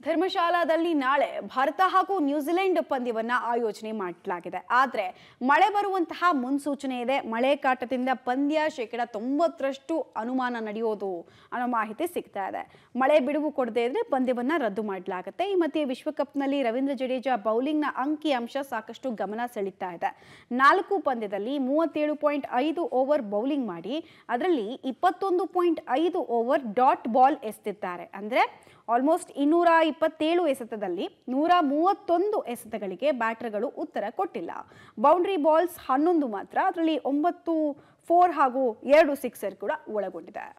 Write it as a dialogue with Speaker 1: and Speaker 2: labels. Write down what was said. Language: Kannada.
Speaker 1: ಧರ್ಮಶಾಲಾದಲ್ಲಿ ನಾಳೆ ಭಾರತ ಹಾಗೂ ನ್ಯೂಜಿಲೆಂಡ್ ಪಂದ್ಯವನ್ನ ಆಯೋಜನೆ ಮಾಡಲಾಗಿದೆ ಆದರೆ ಮಳೆ ಬರುವಂತಹ ಮುನ್ಸೂಚನೆ ಇದೆ ಮಳೆ ಕಾಟದಿಂದ ಪಂದ್ಯ ಶೇಕಡ ತೊಂಬತ್ತರಷ್ಟು ಅನುಮಾನ ನಡೆಯೋದು ಅನ್ನೋ ಮಾಹಿತಿ ಸಿಗ್ತಾ ಇದೆ ಮಳೆ ಬಿಡುವು ಕೊಡದೇ ಇದ್ರೆ ಪಂದ್ಯವನ್ನ ರದ್ದು ಮಾಡಲಾಗುತ್ತೆ ಈ ಮಧ್ಯೆ ವಿಶ್ವಕಪ್ನಲ್ಲಿ ರವೀಂದ್ರ ಜಡೇಜಾ ಬೌಲಿಂಗ್ನ ಅಂಕಿ ಅಂಶ ಸಾಕಷ್ಟು ಗಮನ ಸೆಳೀತಾ ಇದೆ ನಾಲ್ಕು ಪಂದ್ಯದಲ್ಲಿ ಮೂವತ್ತೇಳು ಪಾಯಿಂಟ್ ಐದು ಓವರ್ ಬೌಲಿಂಗ್ ಮಾಡಿ ಅದರಲ್ಲಿ ಇಪ್ಪತ್ತೊಂದು ಪಾಯಿಂಟ್ ಐದು ಓವರ್ ಡಾಟ್ ಬಾಲ್ ಎಸೆದಿದ್ದಾರೆ ಅಂದ್ರೆ ಆಲ್ಮೋಸ್ಟ್ ಇನ್ನೂರ ಇಪ್ಪತ್ತೇಳು ಎಸೆತದಲ್ಲಿ ನೂರ ಮೂವತ್ತೊಂದು ಎಸೆತಗಳಿಗೆ ಬ್ಯಾಟರ್ಗಳು ಉತ್ತರ ಕೊಟ್ಟಿಲ್ಲ ಬೌಂಡ್ರಿ ಬಾಲ್ಸ್ ಹನ್ನೊಂದು ಮಾತ್ರ ಅದರಲ್ಲಿ ಒಂಬತ್ತು ಫೋರ್ ಹಾಗೂ ಎರಡು ಸಿಕ್ಸರ್ ಕೂಡ ಒಳಗೊಂಡಿದೆ